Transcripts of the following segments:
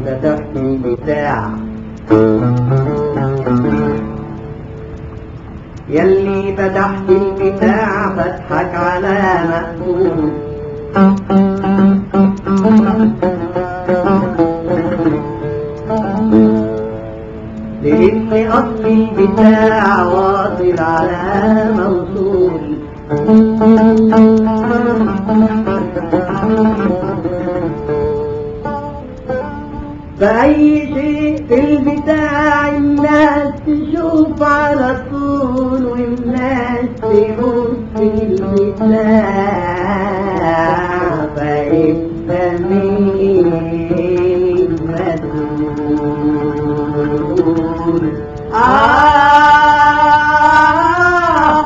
فتحت البتاع يلي فتحت البتاع فتحك على مقبول لأن أصل البتاع واصل على موصول فأي شيء في البتاع الناس تشوف على طول والناس تموت في البتاع فأنت مين مسؤول آه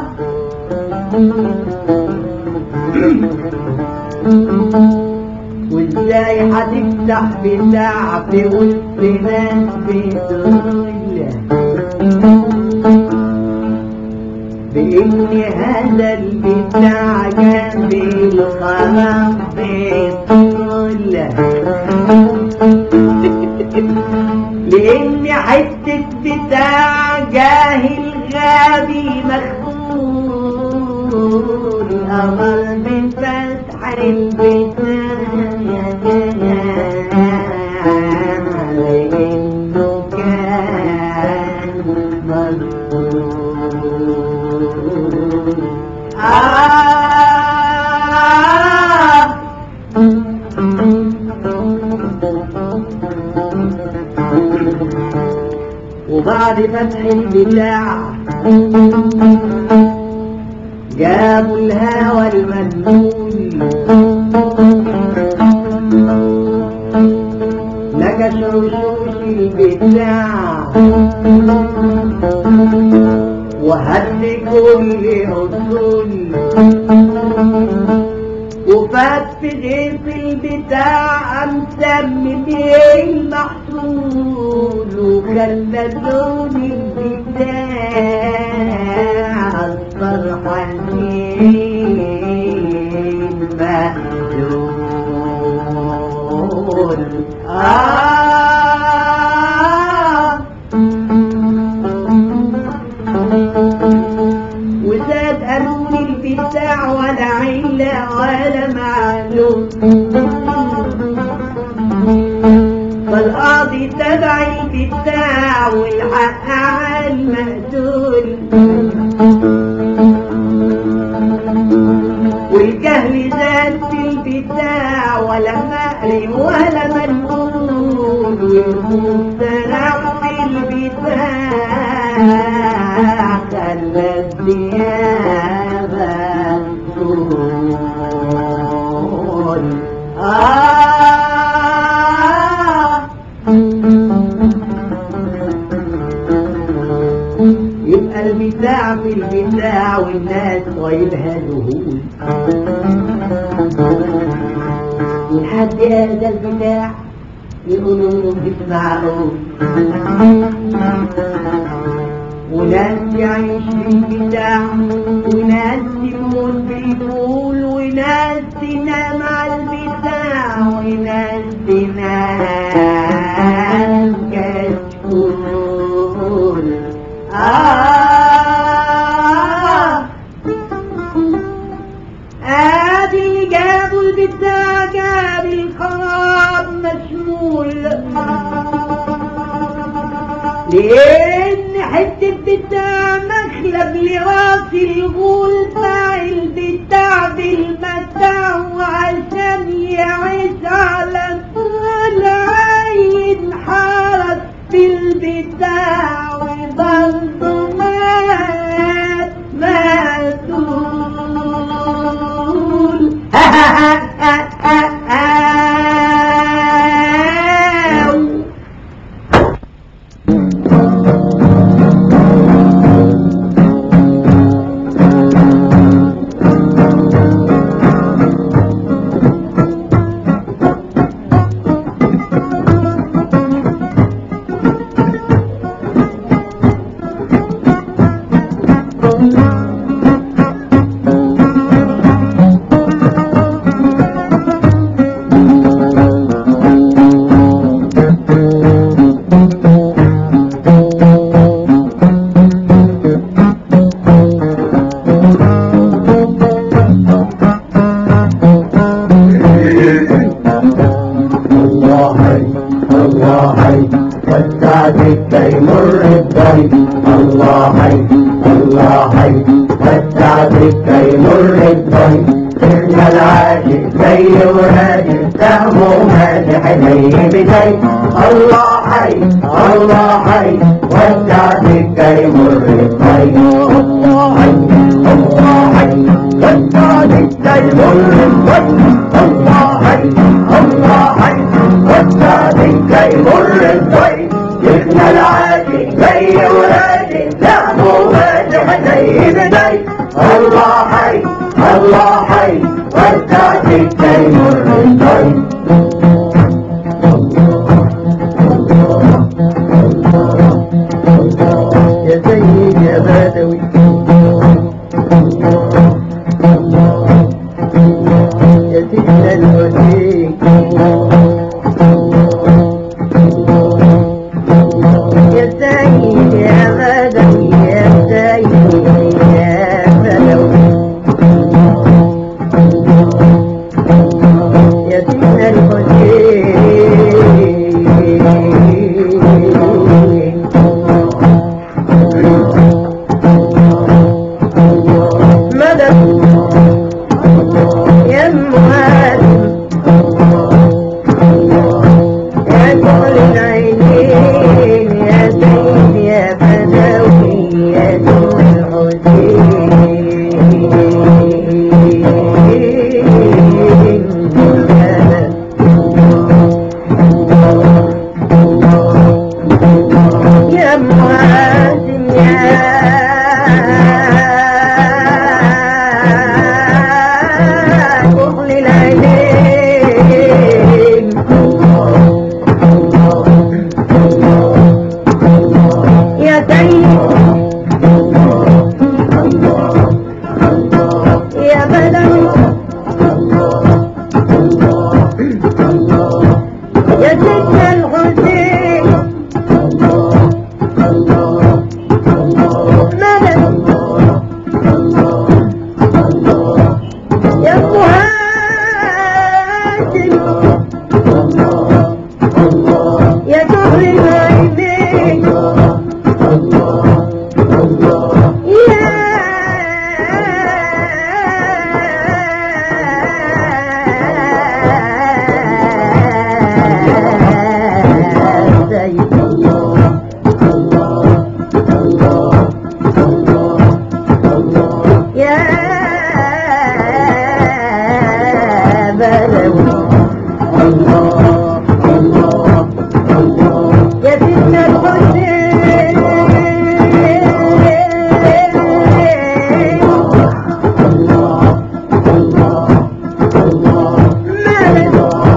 وازاي هتفتح بتاع في وسط ناس بتغلى بإن هذا البتاع كان بالخلاص بيطلع لأن حتة بتاع جاهل غبي مخبول أمر بفتح البتاع لأنه كان مظلوم آه وبعد فتح البتاع جابوا الهوى المجنون نكش رشوش البتاع وهد كل أصول وفات في غير البتاع مسمي بيه المحصول وخلى لون البتاع اصفر حنين مهجور آه وزاد قانون البتاع ولا علة ولا معلوم فالقاضي تبع البتاع والحق على المقتول والجهل زاد في البتاع ولا مقري ولا منقول والموت سرع في البتاع خلى الديابة تقول آه يبقى البتاع في البتاع والناس طايلها ذهول ولحد هذا البتاع يقولوا له بتسمعوا وناس يعيش في البتاع وناس تموت بالفول وناس تنام على البتاع وناس تنام كشكول آه ادي اللي جابوا البتاع جاب الخراب مشمول لان حته بتاع مخلب لراس الغول باع البتاع بالمتاع وعشان يعيش على طول عين حارس بالبتاع وبرضه مات ماتول الله حي الله حي والسعد كي مر الضيف الله حي الله حي والسعد كي مر الضيف سيدنا العاشق زي ورادي سهمه ماسح زي بزي الله حي الله حي والسعد كي مر الضيف الله حي الله حي والسعد كي مر الضيف الله حي الله حي والسعد كي مر الضيف شيخنا العاشق زي ولادي سهمه ماسح زي بدي الله حي الله حي والسعد كي مر الضيف يا سيد يا بدوي يا سيدنا الوسيم يا سيد يا بدوي يا سيد يا بدوي يا سيدنا الوسيم مدد يا معلم يا كل العينين يا سيد يا بدوي يا ذو الحسين يا معازم يا كحل العينين يا سيد يا بدوي يا سيدنا الحسين مدد يا مهاجم يا كحل العينين يا سيد يا بدوي يا سيدنا الحسين مالك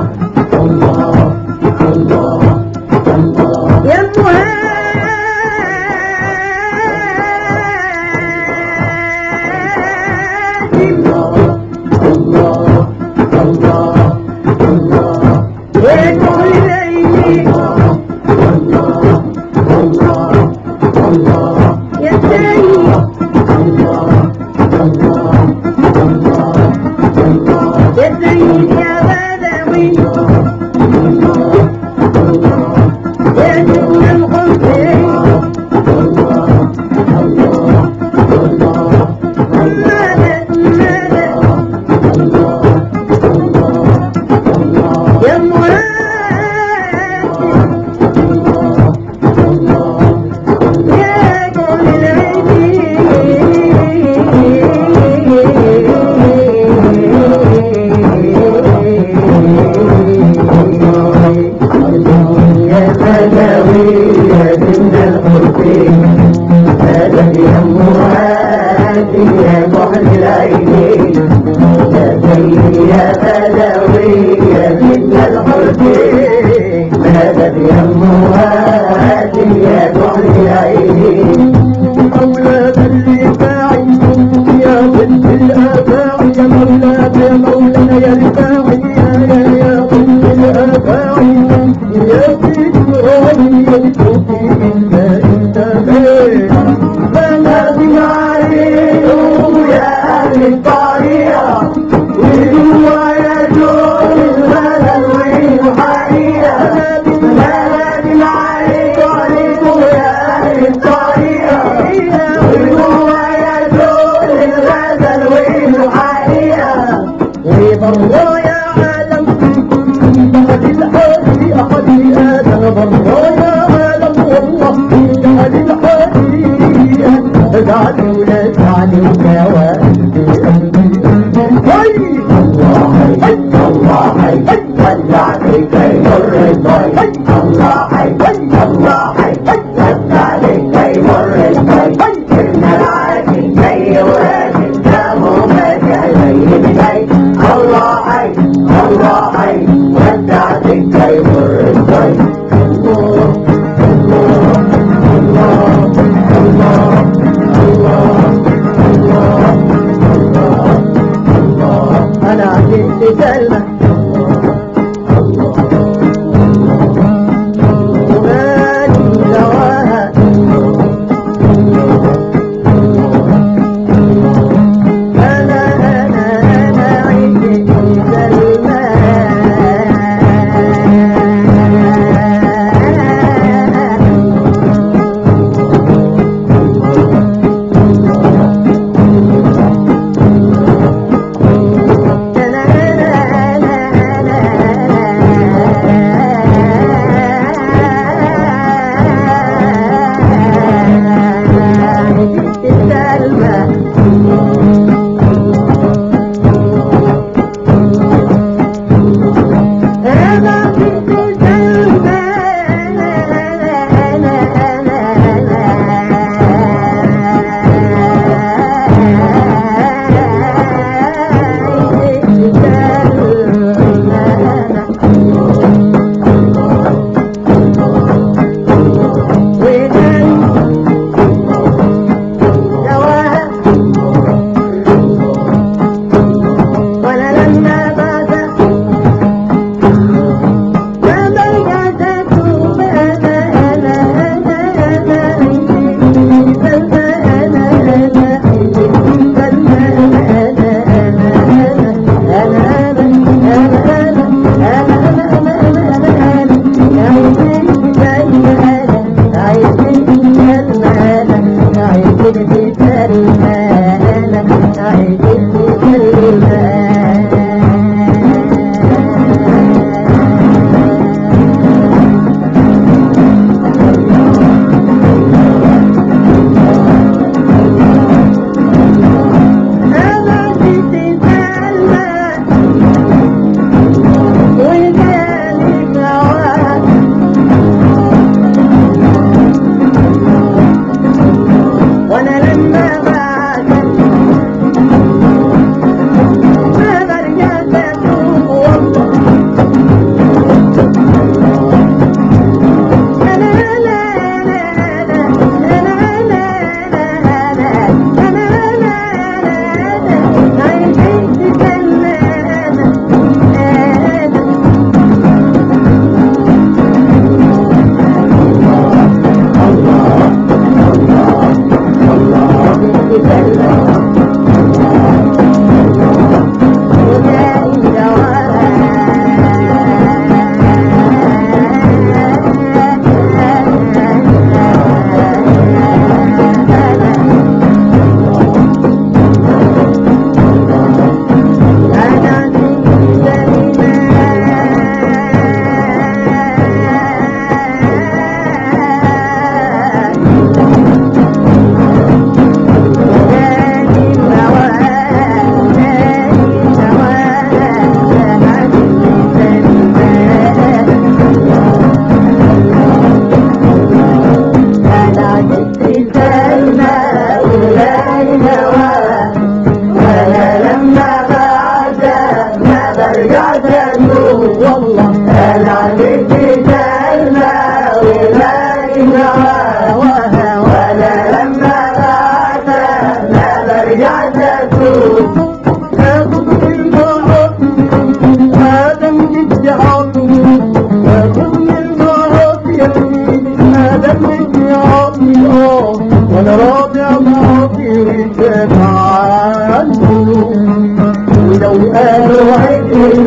يا مهاجم يا كل العينين يا سيد يا سيد يا بدوي يا سيدنا الحسين مدد مدد يا مهاجم يا كل العينين يا بدوي يا بنت الحسين هذا يا مرادي يا محل العينين يا سيدي يا بدوي يا بنت الحسين هذا يا مرادي يا محل العينين أولاد الرفاعي يا بنت الآباء يا مولاك يا مولانا يا رفاعي يا يا يا بنت الآباء يا بنت غالي يا بنتي إلا أنت غير فنادي عليهم يا أهل الطريقة وهو يجوز الهدى والحقيقة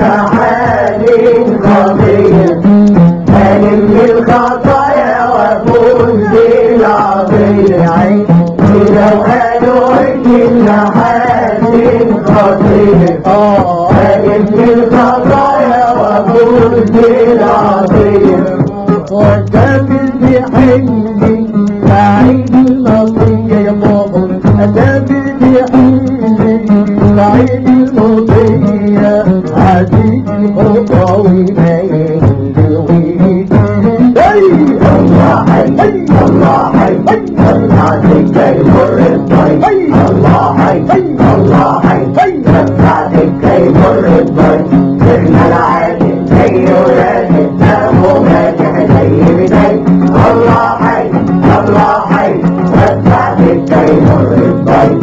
معاني خطية ألم الخطايا وفوز بالعطية لو قالوا إن المحاسن خطية ألم الخطايا وفوز بالعطية وكافل بحلمي سعيد المطية يا ماما أكافل بحلمي سعيد المطية عزيز الخطاوي ما يهدوي الله حي الله حي الله تكي مر الطي الله حي الله حي فتح تكي مر الطي سرنا العادي زي ولاد الدم ماسح زي بداي الله حي الله حي فتح تكي مر الطي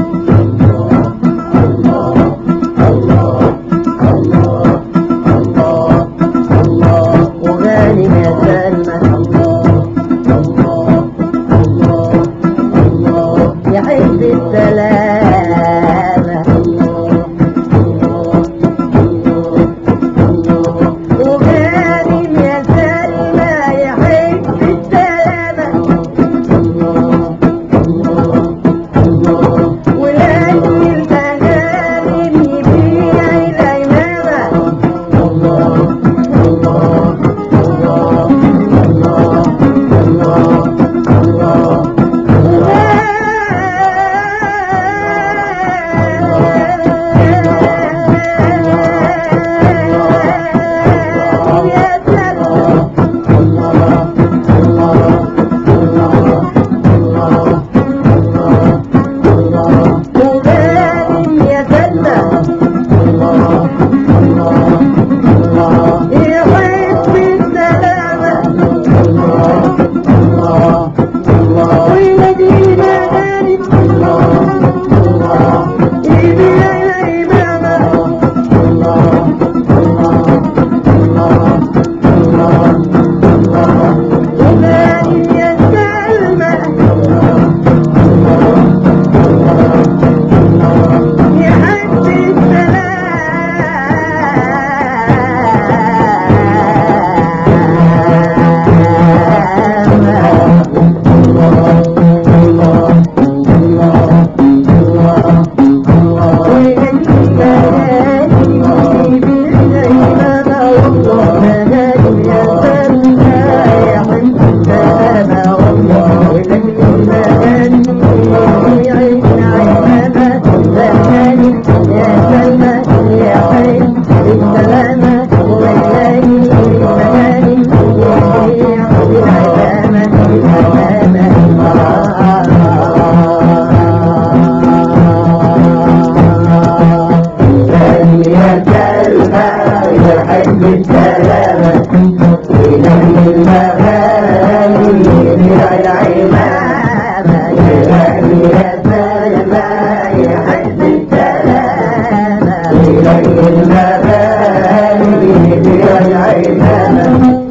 الله الله الله الله الله وغاني يا سلمى الله الله الله الله يحب السلامة الله الله الله وغاني يا سلمى يحب السلامة الله الله الله ولأجل المغانم يبيع العمامة الله الله الله الله الله يا سلام وغانم يا سلام يحب السلامة وينادينا غالب يبيع الإمامة وغانم يا سلمى يحب السلامة يا كلمة يحب السلامة ينم المغاني يبيع العمامة يغني يا سلمى يحب السلامة ينم المغاني يبيع العمامة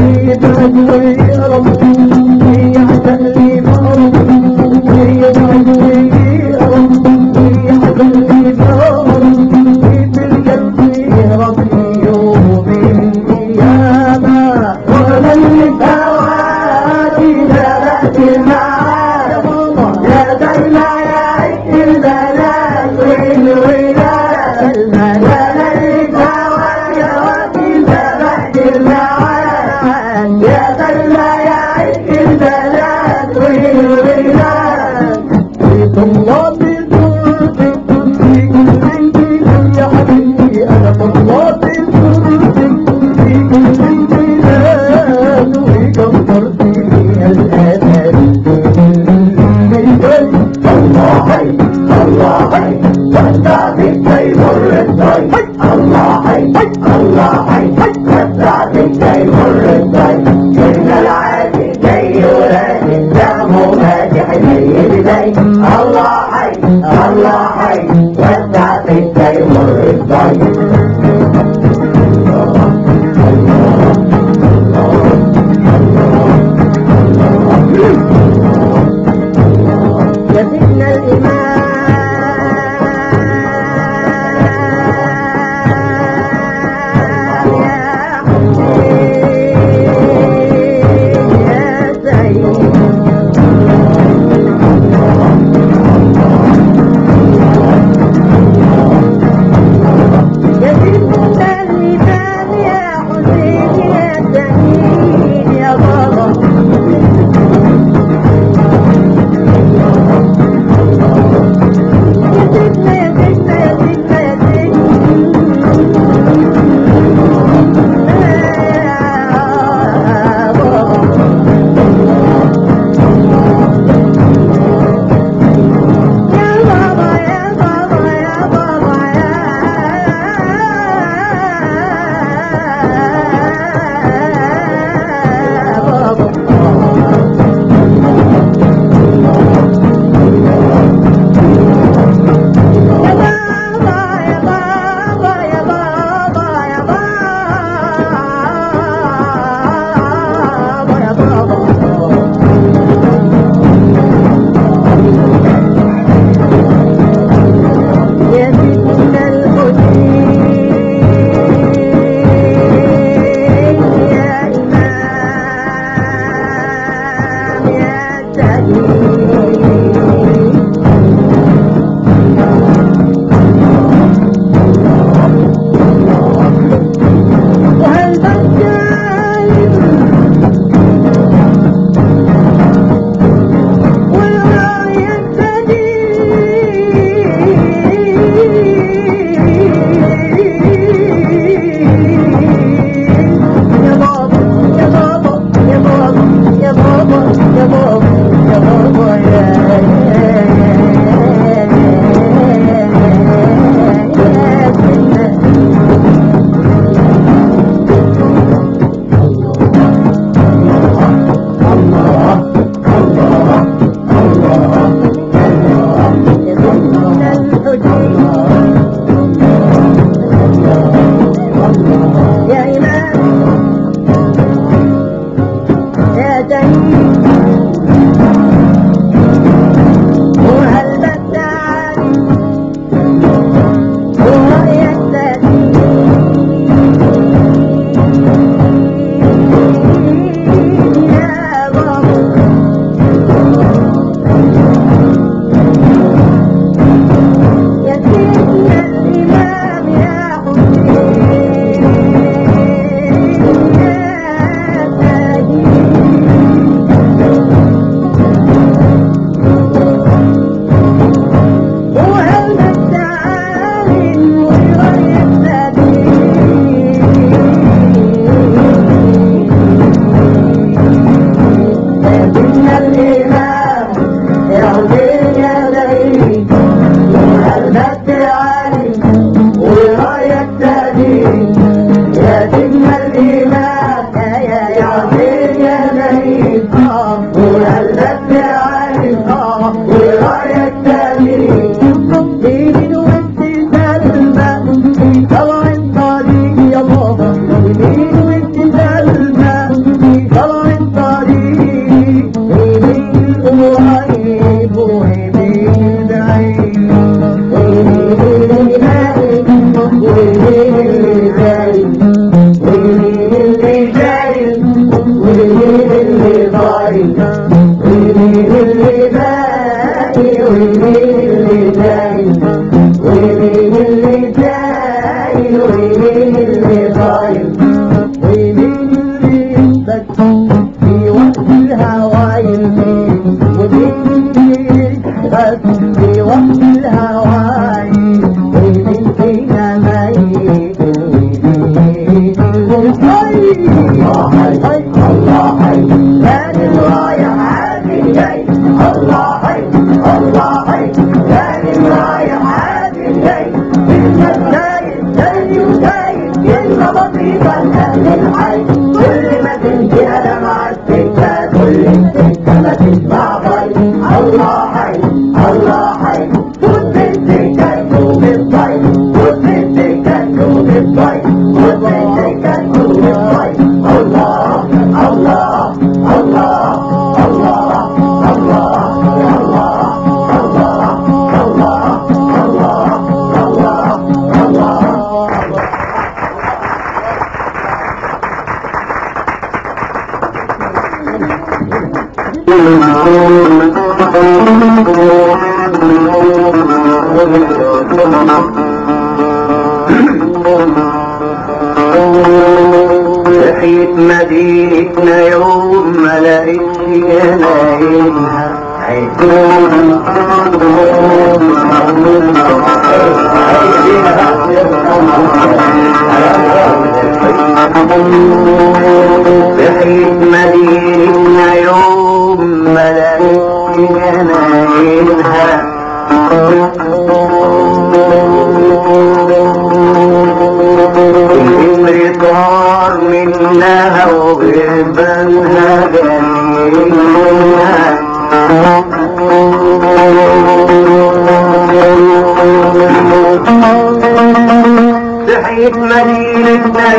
ومن الفواتي ذبت المعاد يا سلمى يا عيد البنات والولاد يا الفواتي ذبت المعاد يا سلمى يا عيد البنات والولاد الله حي الله حي وسع بالكي مر الطي الله حي الله حي وسع بالكي مر الطي إن العادي جاي ولاد الدم ماسح زي بداي الله حي الله حي وسع بالكي مر الطي يا سيدنا يديه وهل بدعني وهو يديه يا بابا يا سيدنا الإمام يا حسين يا سيدي وهل التعالي وغير لكن الإمام يرضي يديه وهلت علي وراية تهديه لكن الإمام يرضي يديه وهلت علي وراية تهديه دين واستسلام في شرع طريق يا بابا دين واستسلام في شرع طريق ويمين القريب ويمين البعيد ويمين اللي يثبت في وقت الهوى يمين ومين اللي يثبت في وقت الهوى ويمين فينا ميت ويمين الحي الله حي الله حي ثاني رايح عادل جاي الله حي الله حي ثاني رايح عادل جاي كلمة زايد زي وزايد كلمة بسيطة لأهل الحي كل ما تمشي أنا مع السكة كل السكة ما تسمع ضي الله حي الله حي خد السكة تشوف الضي خد السكة تشوف الضي خد السكة تشوف الضي الله الله الله الله الله الله الله الله الله الله الله صحيت مدينتنا يوم ما لقيتش جناينها صحيت مدينتنا يوم ما لقيتش جناينها الامر طار منها وغربانها جنينها صحيت مدينتنا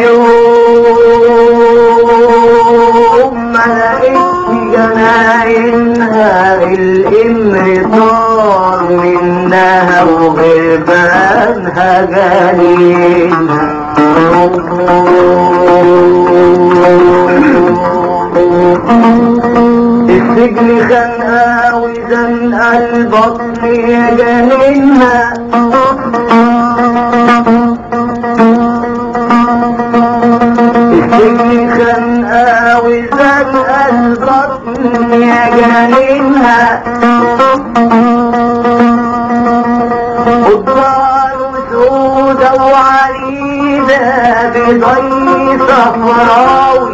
يوم ما لقيتش جناينها الامر طار منها وغربانها جنينها السجن خانقة وزنقة البطن يا جنينها السجن خانقة وزنقة البطن يا جنينها قدران وسودة وعريضة بضي صفراوي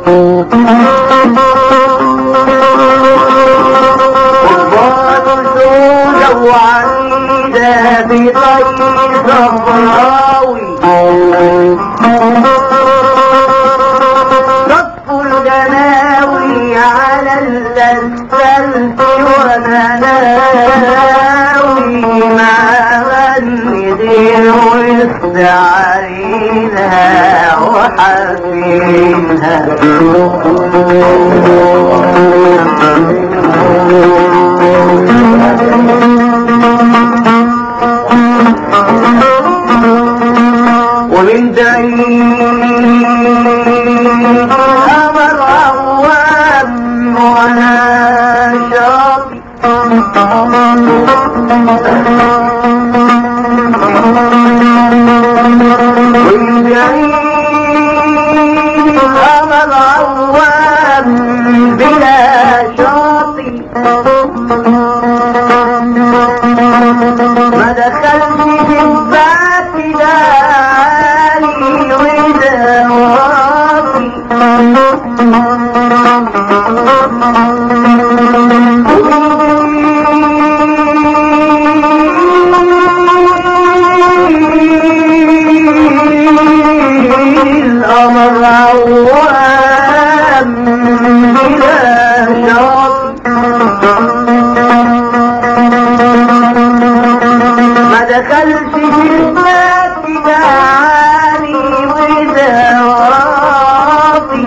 قدران وسودة وعريضة بضي صفراوي صف الجناوي على الأسفلت وانا ناوي مع غني وسط علينا وحزينها والجميل أمر عوام بلا شاطئ ما دخلت جبات داري ودواتي الأمر عوام بلا شاطئ ما دخلش جنات دعاني ودواتي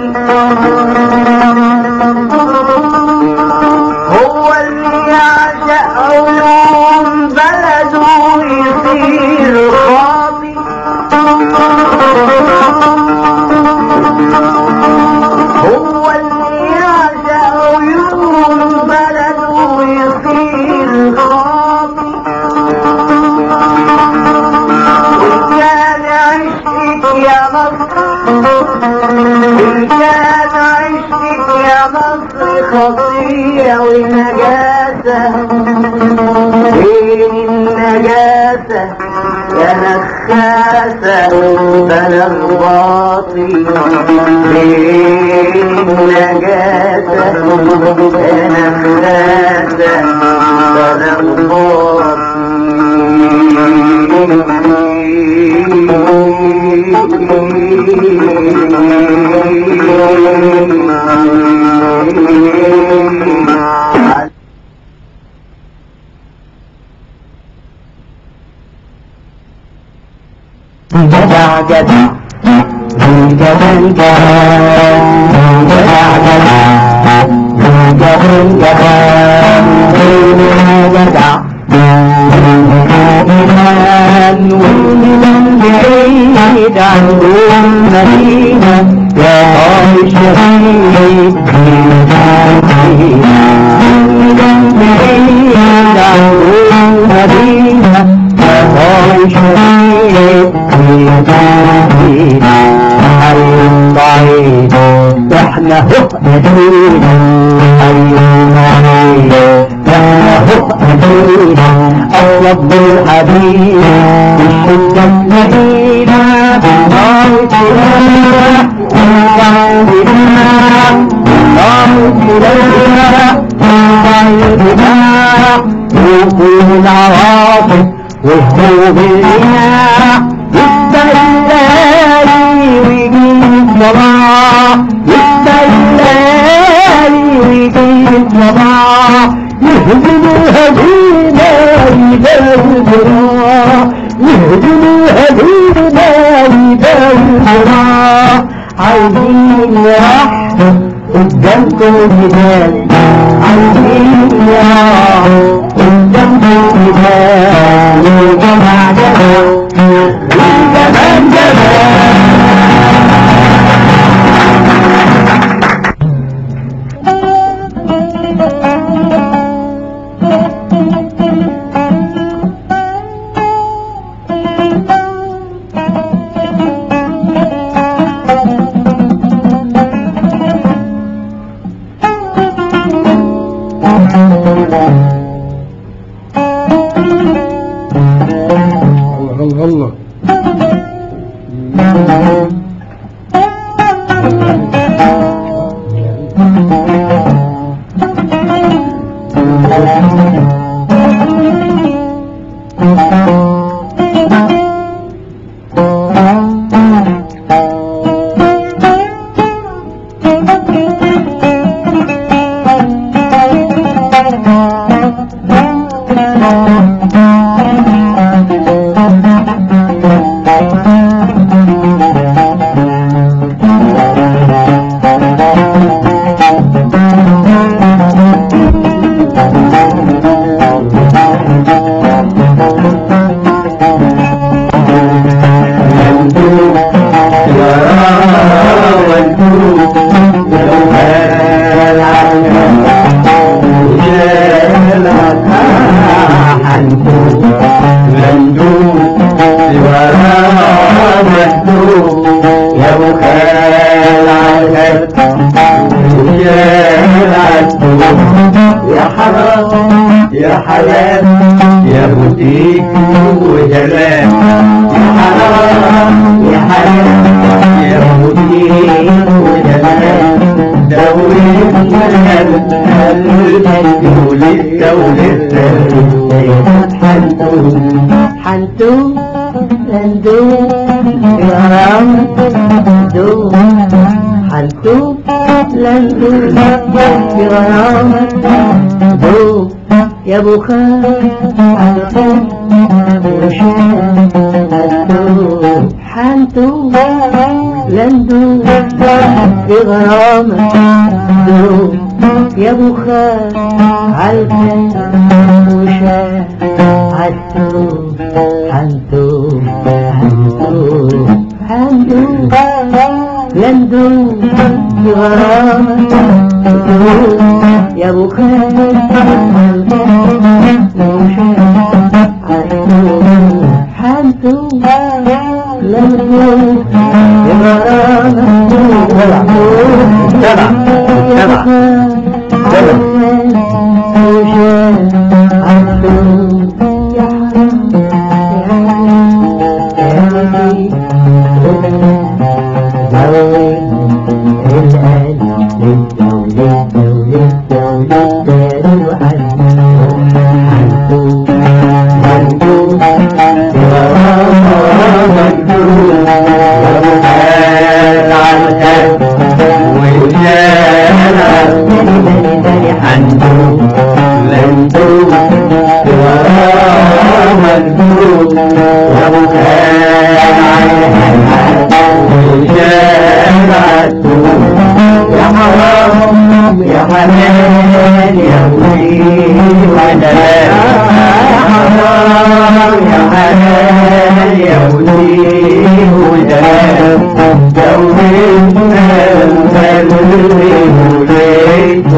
هو اللي يعشق عيون بلده يصير خاطي هو اللي يعشق عيون بلده يصير خاطي وكان عشقك يا مصر وكان عشقك يا مصر خطية ونجاسة فين النجاسة يا نخاسة بلغ باطي فين النجاسة يا نخاسة بلغ باطي جدع جدع جدع جدع جدع جدع جدع جدع ومن بعيد عن المدينة يا طال شهيد من بعيد عن المدينة يا طال شهيد من بعيد احنا هو مدينة بعيد احنا هو مدينة أطلب بالحبيب الشدة المدينة الله سلاح الله سلاح الله سلاح الله سلاح وقوم العواصف وهبوب الرياح يبدأ الليالي ويجي الصباح يبدأ الليالي ويجي الصباح يهزم الهزيمة يدار الجراح يهزم الهزيمة يدار الجراح عايزين نرحب قدامكم الهلال عايزين نرحب قدامكم الهلال والجمع جمع والجمال جمال الله الله الله Thank you. يا حلال يا بوتيك وجلال يا حرام يا حلال يا بوتيك وجلال دولتنا القلب ولد دولتنا حنتوم حنتو لندو غرام دو حنتو لندو غرام دو يا ابو خال حنتو حنتو لندو بغرام دو يا ابو خال عالكن وشاه عالتو حنتو حنتو حنتو لندو بغرام دو يا ابو خال عالكن وشاه عالتو حنتو لندو بغرام جدع جدع يا حنان يا ولي ولا يا حرام يا حنان يا ولي ولا دورنا الفلوي وليت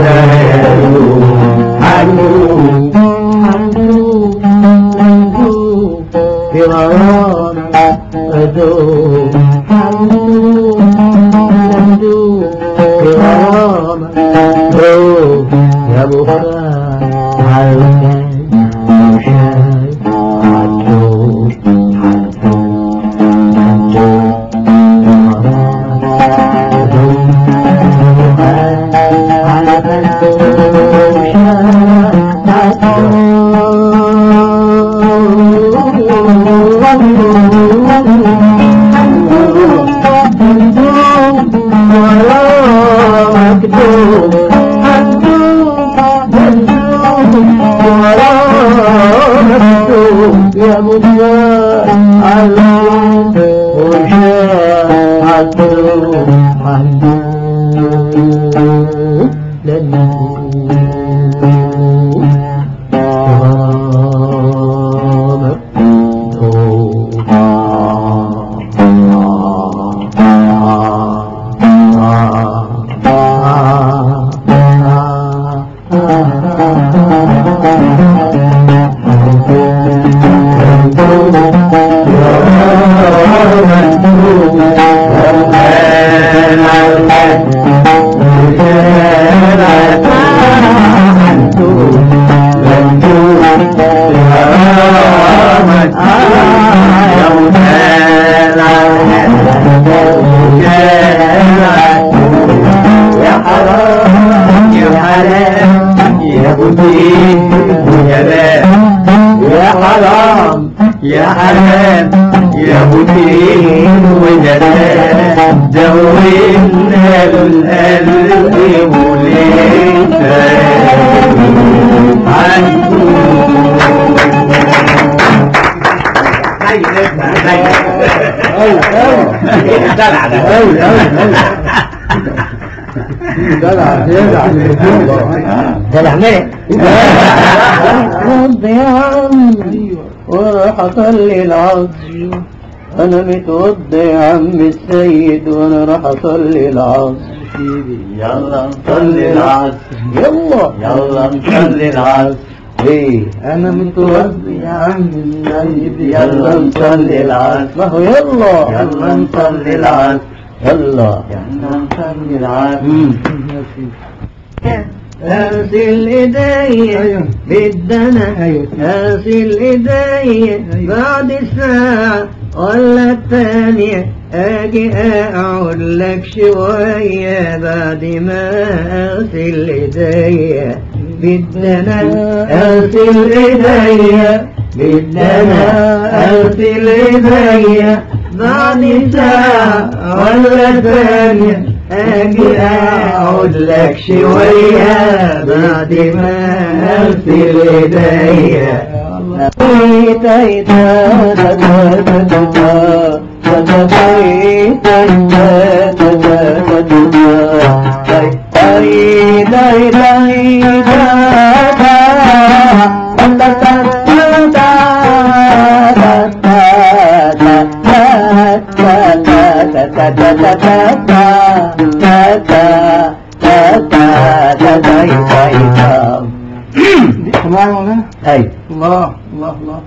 حنون يا بخار عالكن وشاي عالجو عالجو عالجو يا مجاء على وجاء عدو عدو يا حرام يا حلال يا بوتين يا باب يا حرام يا حلال يا بوتين وجلال دوينا القلب وليت دلع ملك رب يا عمي وراح اصلي العصر انا متوضي يا عم السيد وانا راح اصلي العصر يلا نصلي العصر يلا يلا نصلي العصر ايه انا متوضي يا عم السيد يلا نصلي العصر ما هو يلا يلا نصلي العصر يلا يلا نصلي العصر اغسل ايديا أيوة. بالدنا أيوة. اغسل ايديا بعد ساعة ولا الثانية اجي اقعد لك شوية بعد ما اغسل ايديا بالدنا اغسل ايديا بالدنا اغسل ايديا بعد ساعة ولا ثانية اجي اقعد لك شوية بعد ما اغسل ايديا سمعنا مولانا أي الله الله الله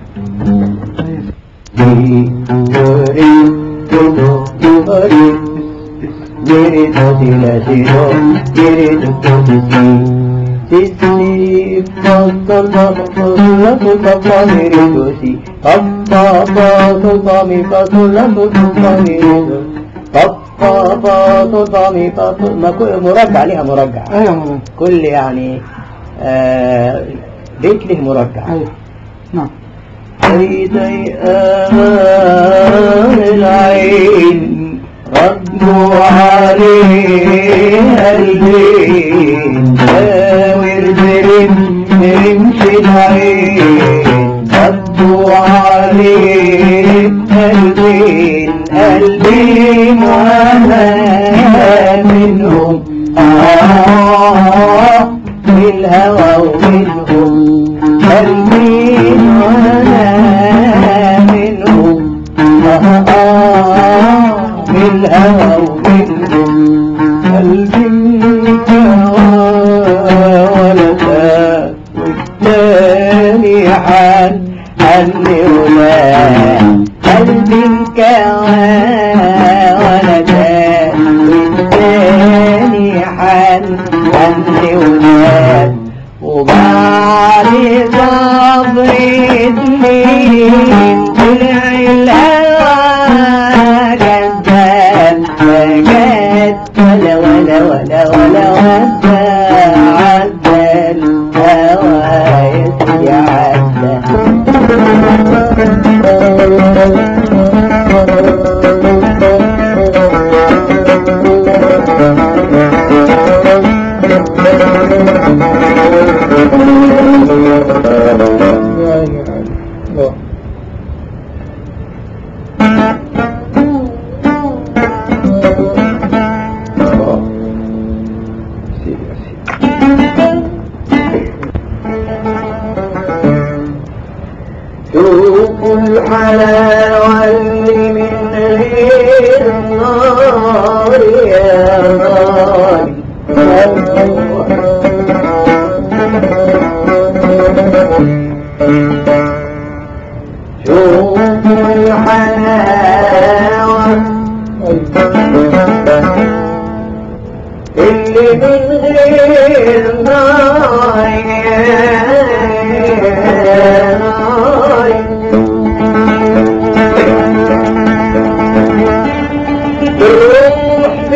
مرجع ليها مرجع ايوه مولانا كل يعني آه بيت له مرجع ايوه نعم عيدي آمان العين ردوا عليها البين داور برم برمش العين ردوا عليها البين البين وانا منهم آه بالهوى ومنهم قلبي وانا منهم آه آه بالهوى ومنهم قلبي ولدا والتاني حن عني ولا قلبي ولدا والتاني حن عني ولا وبعد صبر سنين طلع الهوى كذاب فجد ولا ولا ولا ولا ودا عدى الهوى يعدى شوفوا الحلاوة اللي من غير النار يا نار شوفوا الحلاوة اللي من غير نار يا نار الروح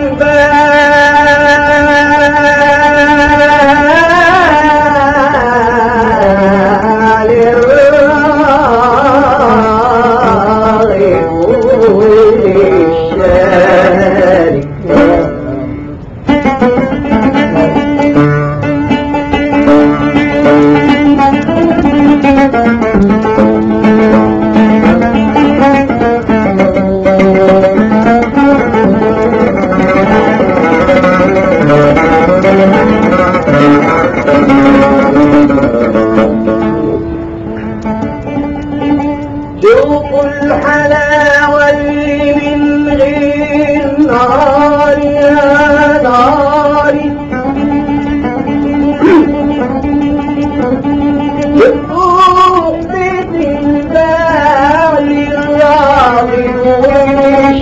بتنبال الراغب والشارك شوفوا الحلاوة اللي من غير نار يا ناري الروح بتنبال الراغب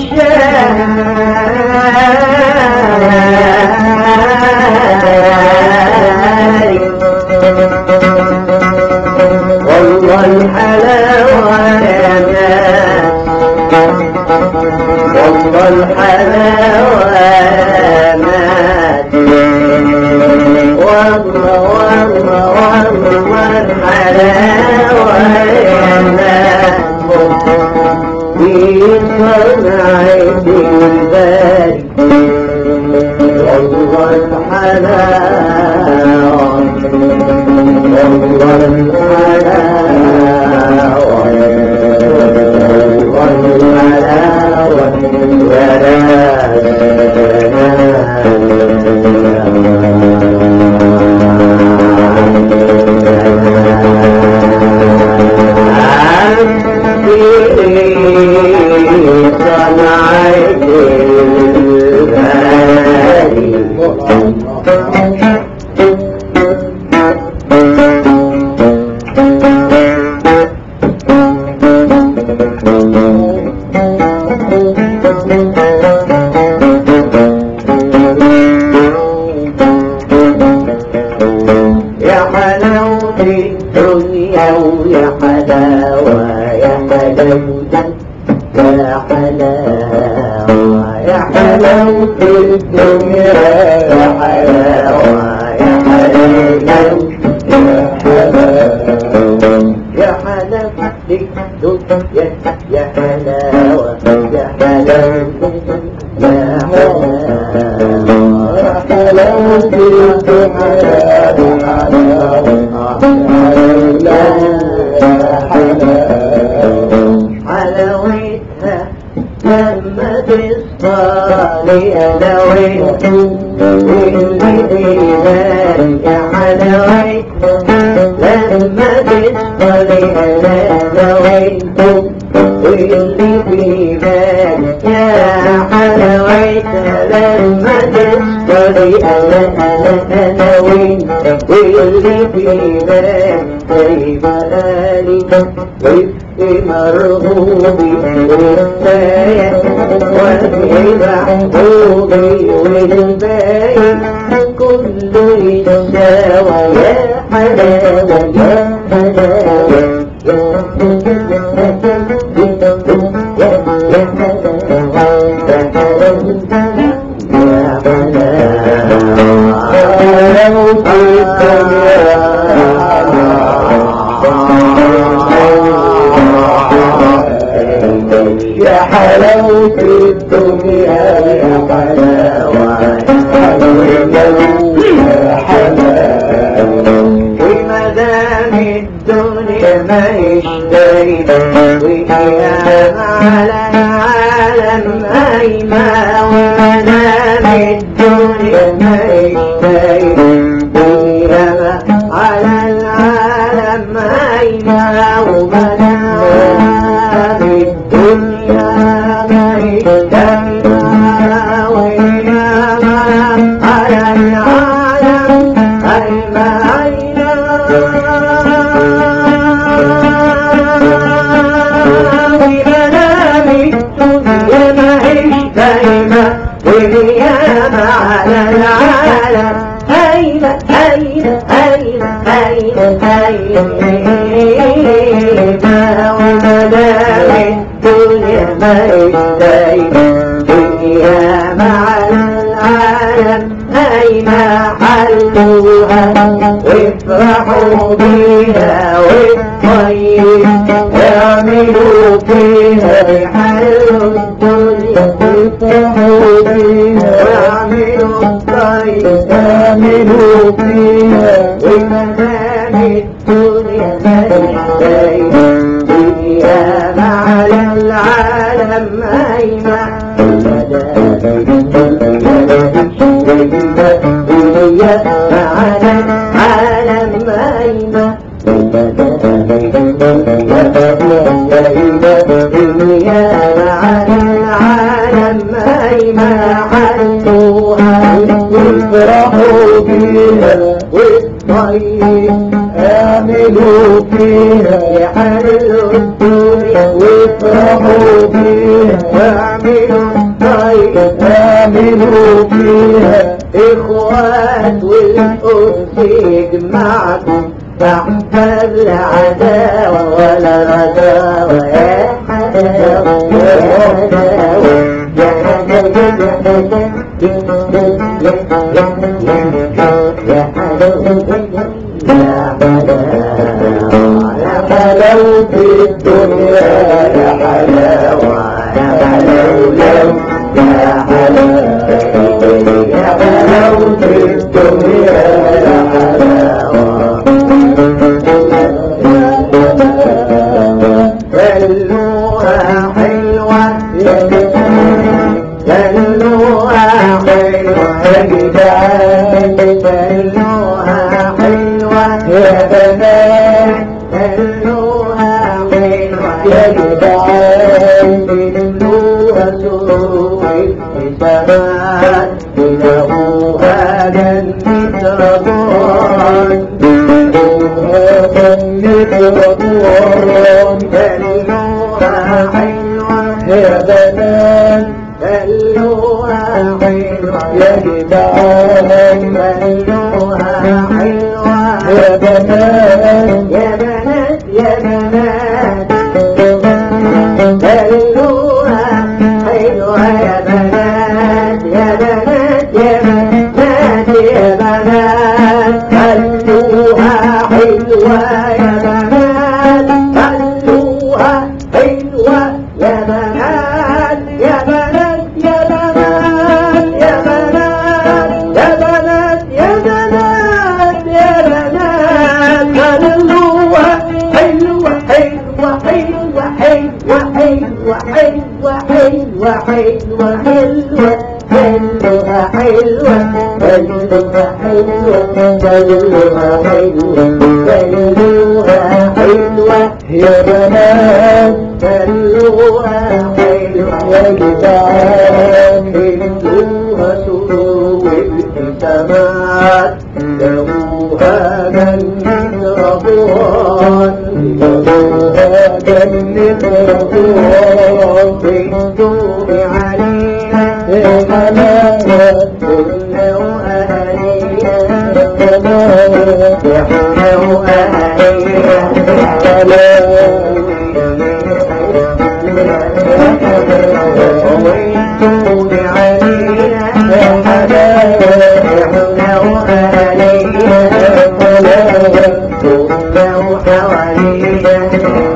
يا حلاوة الدنيا ويا حلاوة يا حلاوة يا حلاوة يا حلاوة الدنيا يا حلاوة يا حلاوة يا حلاوة الدنيا يا حلاوة يا حلاوة يا حلاوة حلاوتها لما تصفى حلاوتها يا حلاوتها لما تصفى حلاوتها واللي في بالك يا حلاوتها لما تصفى انا انا انا وانت واللي في بالك زي ملالي وفي مرغوبي والباية وفي محبوبي والباية كله يتساوى يا حلاوة يا حلاوة يا حلاوة الدنيا يا حلاوة يا حلاوة وما دام الدنيا ما يشتري وقيام على العالم أيما وما دام الدنيا ما يشتري وقيام على العالم أيما وما دام الدنيا ما يشتري وقيام على العالم أيما على العالم أين أين أين أين أين ومدام الدنيا ما يستين دنيا مع العالم أين حلوها وافرحوا بيها والطيب اعملوا فيها حلوا الدنيا وافرحوا بيها واعملوا الطيب اعملوا فيها ومدام الدنيا ما يستين دنيا مع العالم أيمن دنيا مع العالم أيمن دنيا مع العالم أيمن حلوها افرحوا بيها والطيب اعملوا فيها يحلوا الدنيا وافرحوا بيها واعملوا الطيب اعملوا فيها إخوات والأنس يجمعكم تحت العداوة ولا رجاوة يا حلاوة يا حلاوة يا حلاوة يا حلاوة يا حلاوة حلاوة الدنيا يا حلاوة يا حلاولو يا حلاوة يا حلاوة الدنيا يا حلاوة خلوها حلوة خلوها حلوة يا جدعان خلوها حلوة يا بنات خلوها حلوة يا جدعان خلوها سوي السماء تلاقوها جنة رضوان تلاقوها جنة رضوان خلوها حلوة يا بنات خلوها حلوة يا جدعان خلوها حلوة يا بنات يا بنات يا بنات خلوها حلوة يا بنات يا بنات يا بنات يا بنات خلوها حلوة يا بنات خلوها حلوة يا بنات يا بنات يا بنات يا بنات يا بنات يا بنات يا بنات خلوها حلوة حلوة حلوة حلوة حلوة حلوة حلوة حلوة حلوة حلوة حلوة حلوة حلوة حلوة حلوة حلوة يا بنات حلوة حلوة يا جدعان حلوها سرور السماء لوها جنة رضوان لوها جنة رضوان بيدوب علينا حلاوة كنا وأهلينا حلاوة احنا وأهلينا ويدوب علينا حلاوة احنا وأهلينا حلاوة كنا وحوالينا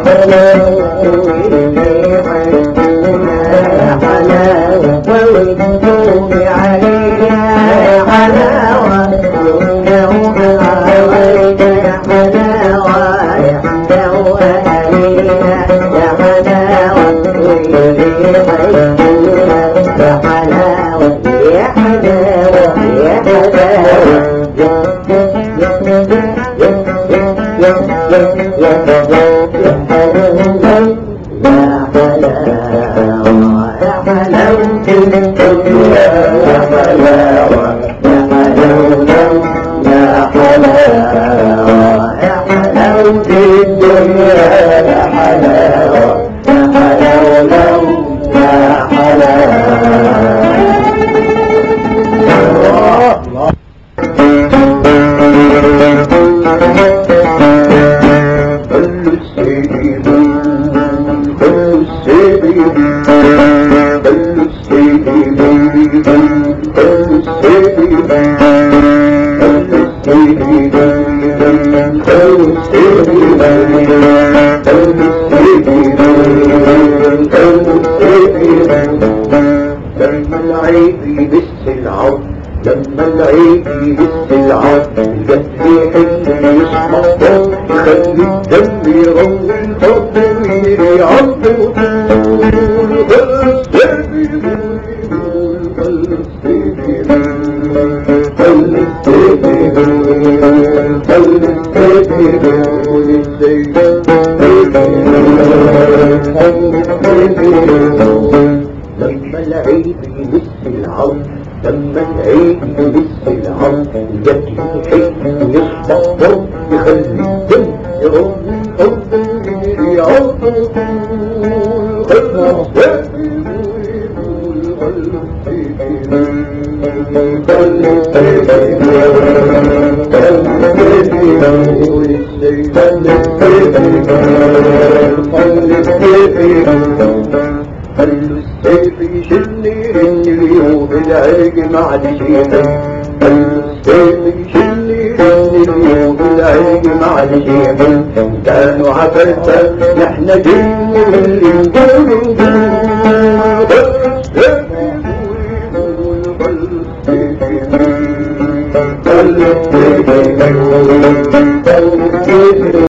حلاوة ويدوب علينا حلاوة كنا وحوالينا حلاوة احنا وأهلينا يا حلاوة ويدوب يا حلاوة يا حلاوة يا لما العيب يبس العظم لما العيب يبس العظم جت في حلم يسمع صوت يخلي الدم يروي الحب ويري عظم وطول خلص سيدي خلص سيدي خلص سيدي خلص سيدي لما العيد يبس العظم لما العيد يبس العظم جت الحلم يصبح ضرب يخلي الدم يرم الحب ويري عظم خلص خلوا السيف يشلني اني اليوم العيق مع الشيخ خلوا اليوم العلم مع الشيخ كانوا عفلتا نحن جن اللي نقول نقول